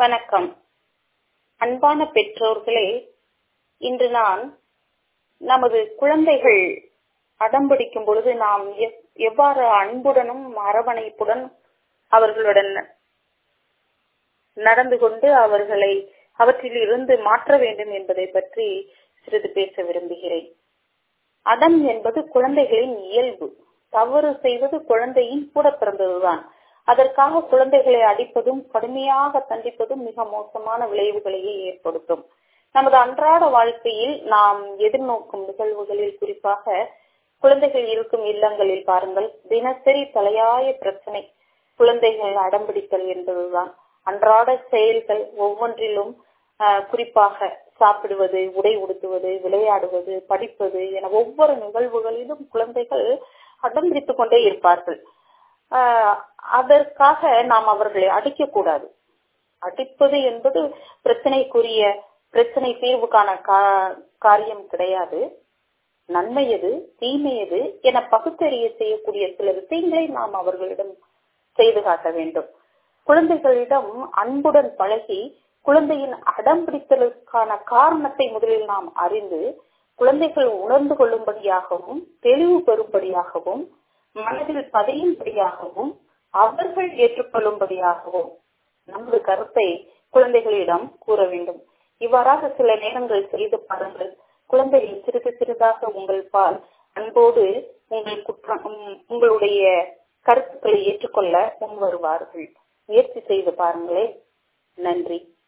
வணக்கம் அன்பான பெற்றோர்களே இன்று நான் நமது குழந்தைகள் அடம்பிடிக்கும் பொழுது நாம் எவ்- எவ்வாறு அன்புடனும் அரவணைப்புடன் அவர்களுடன் நடந்து கொண்டு அவர்களை அவற்றில் இருந்து மாற்ற வேண்டும் என்பதை பற்றி சிறிது பேச விரும்புகிறேன் அடம் என்பது குழந்தைகளின் இயல்பு தவறு செய்வது குழந்தையின் கூட பிறந்ததுதான் அதற்காக குழந்தைகளை அடிப்பதும் கடுமையாக தண்டிப்பதும் மிக மோசமான விளைவுகளையே ஏற்படுத்தும் நமது அன்றாட வாழ்க்கையில் நாம் எதிர்நோக்கும் நிகழ்வுகளில் குறிப்பாக குழந்தைகள் இருக்கும் இல்லங்களில் பாருங்கள் தினசரி தலையாய பிரச்சனை குழந்தைகள் அடம்பிடித்தல் என்பதுதான் அன்றாட செயல்கள் ஒவ்வொன்றிலும் ஆஹ், குறிப்பாக சாப்பிடுவது உடை உடுத்துவது விளையாடுவது படிப்பது என ஒவ்வொரு நிகழ்வுகளிலும் குழந்தைகள் அடம் பிடித்துக் கொண்டே இருப்பார்கள் ஆஹ், அதற்காக நாம் அவர்களை அடிக்கக்கூடாது அடிப்பது என்பது பிரச்சனைக்குரிய பிரச்சனை தீர்வுக்கான கா- காரியம் கிடையாது நன்மை எது தீமை எது என பகுத்தறிய செய்யக்கூடிய சில விஷயங்களை நாம் அவர்களிடம் செய்து காட்ட வேண்டும் குழந்தைகளிடம் அன்புடன் பழகி குழந்தையின் அடம் பிடித்தலுக்கான காரணத்தை முதலில் நாம் அறிந்து குழந்தைகள் உணர்ந்து கொள்ளும்படியாகவும் தெளிவு பெறும்படியாகவும் மனதில் பதியும்படியாகவும் அவர்கள் ஏற்றுக்கொள்ளும்படியாகவும் நமது கருத்தை குழந்தைகளிடம் கூற வேண்டும் இவ்வாறாக சில நேரங்கள் செய்து பாருங்கள் குழந்தைகள் சிறிது சிறிதாக உங்கள் பால் அன்போடு உங்கள் குற்றம் உம், உங்களுடைய கருத்துக்களை ஏற்றுக்கொள்ள முன் வருவார்கள் முயற்சி செய்து பாருங்களேன் நன்றி